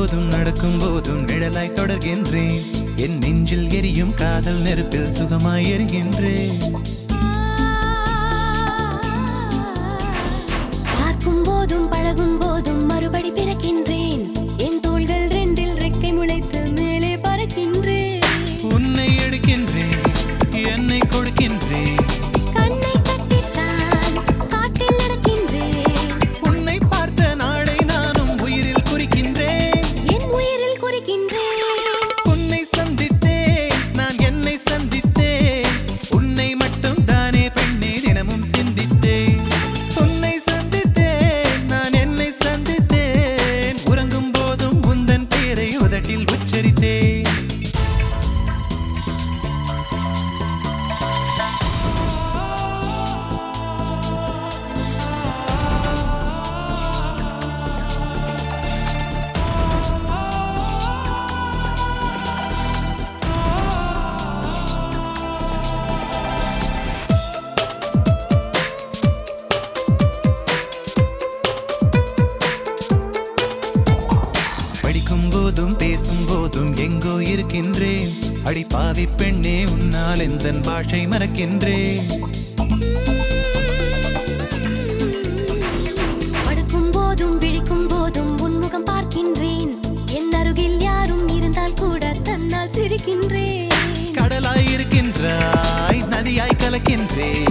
போதும் நடக்கும் போதும் நிழலாய் தொடர்கின்றேன் என் நெஞ்சில் எரியும் காதல் நெருப்பில் சுகமாய் எரிகின்றேன் பார்க்கும் போதும் பழகும் போதும் மறுபடி பிறக்கின்றேன் என் தோள்கள் ரெண்டில் ரெக்கை முளைத்து மேலே பறக்கின்றேன் உன்னை எடுக்கின்றேன் என்னை கொடுக்கின்றேன் கண்ணை கட்டித்தான் காட்டில் நடக்கின்றேன் உன்னை பார்த்த நாளை நானும் உயிரில் குறிக்கின்றேன் என் உயிரில் குறிக்கின்றேன் உன்னை சந்தித்தேன் நான் என்னை சந்தித்தேன் உன்னை மட்டும் தானே பெண்ணே தினமும் சிந்தித்தேன் உன்னை சந்தித்தேன் நான் என்னை சந்தித்தேன் உறங்கும் போதும் உந்தன் பேரை உதட்டில் உச்சரித்தேன் படிக்கும் போதும் பேசும் போதும் எங்கோ இருக்கின்றேன் அடி பாவி பெண்ணே உன்னால் எந்த பாஷை மறக்கின்றேன் படுக்கும் போதும் விழிக்கும் போதும் உன்முகம் பார்க்கின்றேன் என் அருகில் யாரும் இருந்தால் கூட தன்னால் சிரிக்கின்றேன் கடலாய் இருக்கின்றாய் நதியாய் கலக்கின்றேன்